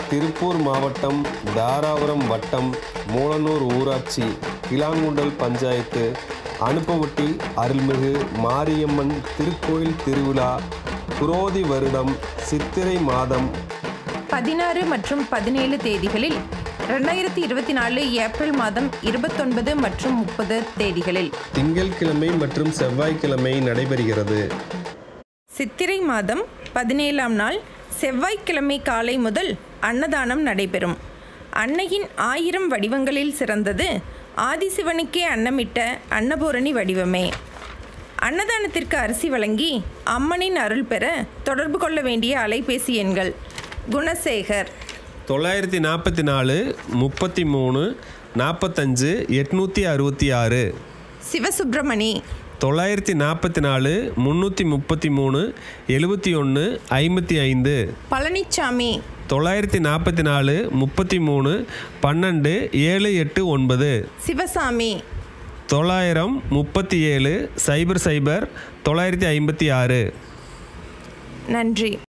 திருப்பூர் மாவட்டம் தாராபுரம் வட்டம் மூலனூர் ஊராட்சி கிளாங்குண்டல் பஞ்சாயத்து அனுப்பவட்டி அருள்மிகு மாரியம்மன் திருக்கோயில் திருவிழா குரோதி வருடம் சித்திரை மாதம் பதினாறு மற்றும் பதினேழு தேதிகளில் ரெண்டாயிரத்தி இருபத்தி நாலு ஏப்ரல் மாதம் இருபத்தொன்பது மற்றும் முப்பது தேதிகளில் திங்கட்கிழமை மற்றும் செவ்வாய்க்கிழமை நடைபெறுகிறது சித்திரை மாதம் பதினேழாம் நாள் செவ்வாய்க்கிழமை காலை முதல் அன்னதானம் நடைபெறும் அன்னையின் ஆயிரம் வடிவங்களில் சிறந்தது ஆதிசிவனுக்கே அன்னமிட்ட அன்னபூரணி வடிவமே அன்னதானத்திற்கு அரிசி வழங்கி அம்மனின் அருள் பெற தொடர்பு கொள்ள வேண்டிய அலைபேசி எண்கள் குணசேகர் தொள்ளாயிரத்தி நாற்பத்தி நாலு முப்பத்தி மூணு நாற்பத்தஞ்சு எட்நூற்றி அறுபத்தி ஆறு சிவசுப்பிரமணி தொள்ளாயிரத்தி நாற்பத்தி நாலு முந்நூற்றி முப்பத்தி மூணு எழுபத்தி ஒன்று ஐம்பத்தி ஐந்து பழனிச்சாமி தொள்ளாயிரத்தி நாற்பத்தி நாலு முப்பத்தி மூணு பன்னெண்டு ஏழு எட்டு ஒன்பது சிவசாமி தொள்ளாயிரம் முப்பத்தி ஏழு சைபர் சைபர் தொள்ளாயிரத்தி ஐம்பத்தி ஆறு நன்றி